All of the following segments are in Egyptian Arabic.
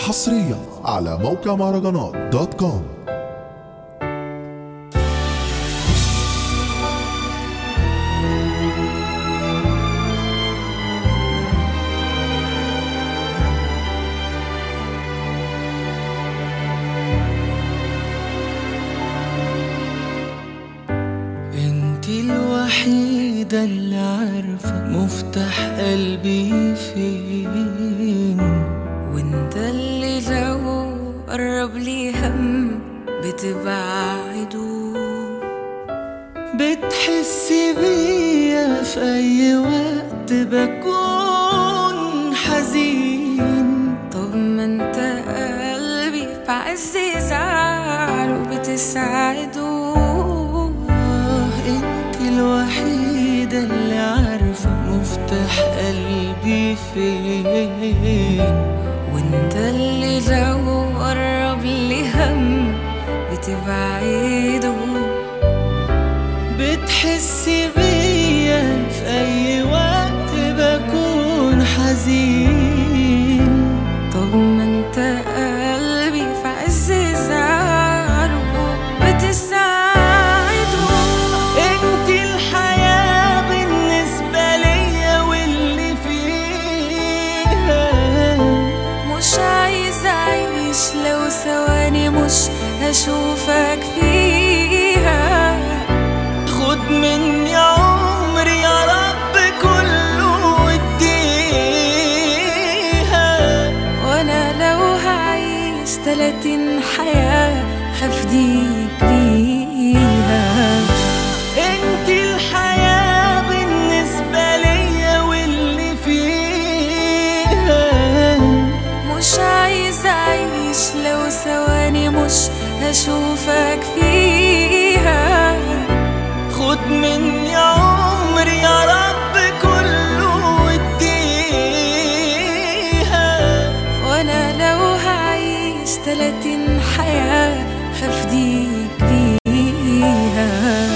حصريا على موقع مهرجانات دوت كوم انت الوحيدة اللي عارفة مفتاح قلبي فين وانت اللي لو قرب لي هم بتبعده بتحس بيا في أي وقت بكون حزين طب ما انت قلبي في عز زعله بتساعده آه انت الوحيدة اللي عارفة مفتاح قلبي فين وانت اللي لو قرب لي هم بتبعده بتحس بيا في أي وقت بكون حزين طب ما انت قلبي في عز زعله بتساعده انت الحياة بالنسبة ليا واللي فيها مش عايز اعيش لو ثواني مش هشوفك فيها خد مني عمري يا رب كله واديها وانا لو هعيش تلاتين حياة هفديك بيها انت الحياة بالنسبة ليا واللي فيها مش عايز اعيش لو ثواني مش هشوفك فيها خد مني عمري يا رب كله واديها وانا لو هعيش تلاتين حياة هفديك بيها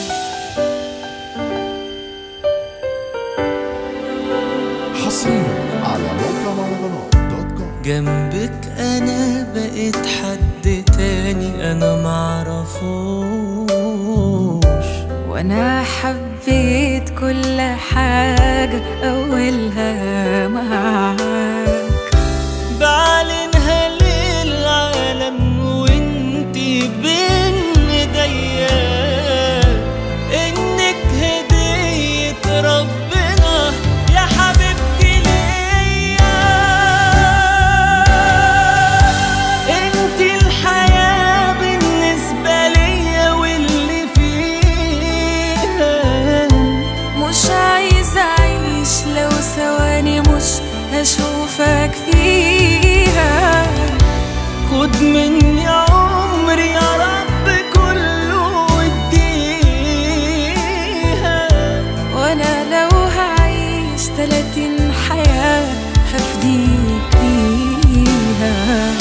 حصريا على موقع مهرجانات دوت كوم جنبك انا بقيت حد تاني انا معرفوش وانا حبيت كل حاجة اولها معاك بعلنها للعالم وانتي بين ايديا انك هدية ربنا يا حبيبتي ليا انتي الحياة بالنسبة ليا واللي فيها مش عايز اعيش لو ثواني مش هشوفك فيها خد مني عمري يا رب كله واديها وانا لو هعيش تلاتين حياة هفديك بيها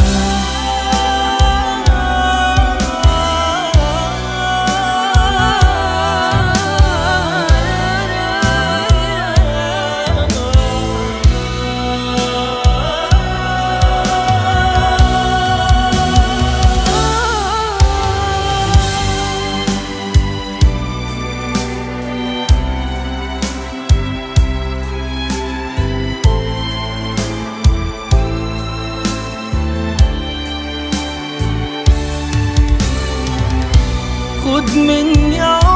خد مني عمري